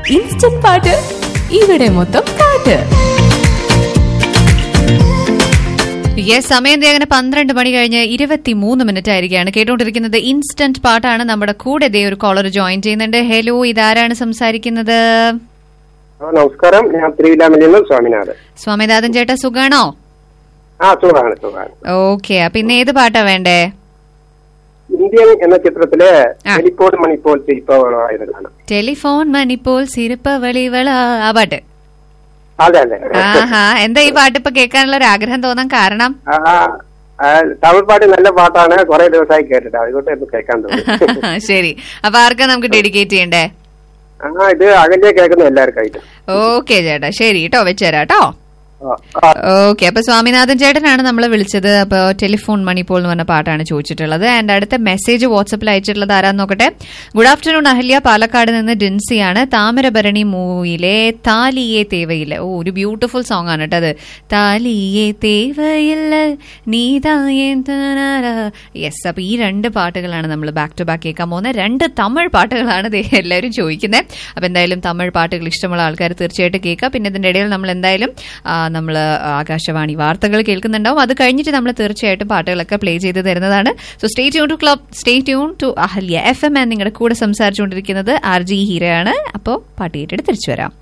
Instant പാട്ട് ഇവിടെ മൊത്തം പാട്ട് യെസ് സമയം ദേ അങ്ങനെ പന്ത്രണ്ട് മണി കഴിഞ്ഞ് ഇരുപത്തി മൂന്ന് മിനിറ്റ് ആയിരിക്കുകയാണ് കേട്ടുകൊണ്ടിരിക്കുന്നത് ഇൻസ്റ്റന്റ് പാട്ടാണ് നമ്മുടെ കൂടെ ദേ ഒരു കോളർ ജോയിൻ ചെയ്യുന്നുണ്ട് ഹലോ ഇതാരാണ് സംസാരിക്കുന്നത് ആ, നമസ്കാരം ഞാൻ തിരുവില്ലാമലിൽ നിന്ന് സ്വാമിനാഥൻ സ്വാമിനാഥൻ ചേട്ടാ സുഖാണോ ആ സുഖമാണ് സുഖമാണ് ഓക്കെ അപ്പൊ ഇന്ന് ഏത് പാട്ടാ വേണ്ടേ ഇന്ത്യൻ എന്ന ചിത്രത്തിലെ ആ. എലിപ്പോട് മണിപ്പോൾ ശില്പമായത് കാണാം ടെലിഫോൺ മണിപ്പോൾ സിരിപ്പവളിവള ആ പാട്ട് അതെ അതെ ആഹാ എന്താ ഈ പാട്ട് ഇപ്പൊ കേൾക്കാനുള്ള ഒരു ആഗ്രഹം തോന്നാൻ കാരണം ആ, ആ, തമിഴ് പാട്ട് നല്ല പാട്ടാണ് കുറെ ദിവസമായി കേട്ടിട്ട് അതുകൊണ്ട് ഒന്ന് കേൾക്കാൻ തോന്നി ശരി അപ്പൊ ആർക്കാ നമുക്ക് ഡെഡിക്കേറ്റ് ചെയ്യണ്ടേ ആ ഇത് അകലെ കേൾക്കുന്ന എല്ലാവർക്കായിട്ട് ഓക്കെ ചേട്ടാ ശരി കേട്ടോ വെച്ചുതരാം കേട്ടോ ആ, ആ, ഓക്കെ അപ്പൊ സ്വാമിനാഥൻ ചേട്ടനാണ് നമ്മളെ വിളിച്ചത് അപ്പൊ ടെലിഫോൺ മണിപ്പോൾ എന്ന് പറഞ്ഞ പാട്ടാണ് ചോദിച്ചിട്ടുള്ളത് ആൻഡ് അടുത്ത മെസ്സേജ് വാട്സപ്പിൽ അയച്ചിട്ടുള്ളത് ആരാന്ന് നോക്കട്ടെ ഗുഡ് ആഫ്റ്റർനൂൺ അഹല്യ പാലക്കാട് നിന്ന് ഡിൻസിയാണ് താമരഭരണി മൂവിയിലെ താലിയെ തേവയില്ല ഓ ഒരു ബ്യൂട്ടിഫുൾ സോങ് ആണ് കേട്ടോ അത് താലിയെ തേവയില്ല നീതായ യെസ് അപ്പൊ ഈ രണ്ട് പാട്ടുകളാണ് നമ്മൾ ബാക്ക് ടു ബാക്ക് കേൾക്കാൻ പോകുന്നത് രണ്ട് തമിഴ് പാട്ടുകളാണ് ദേ എല്ലാവരും ചോദിക്കുന്നത് അപ്പൊ എന്തായാലും തമിഴ് പാട്ടുകൾ ഇഷ്ടമുള്ള ആൾക്കാർ തീർച്ചയായിട്ടും കേൾക്കുക പിന്നെ ഇതിന്റെ ഇടയിൽ നമ്മൾ എന്തായാലും നമ്മൾ ആകാശവാണി വാർത്തകൾ കേൾക്കുന്നുണ്ടാവും അത് കഴിഞ്ഞിട്ട് നമ്മൾ തീർച്ചയായിട്ടും പാട്ടുകളൊക്കെ പ്ലേ ചെയ്ത് തരുന്നതാണ് so stay tune to club stay tune to Ahalya F M നിങ്ങളുടെ കൂടെ സംസാരിച്ചുകൊണ്ടിരിക്കുന്നത് ആർ ജി ഹീരയാണ് അപ്പോൾ പാട്ട് കേട്ടിട്ട് തിരിച്ചു വരാം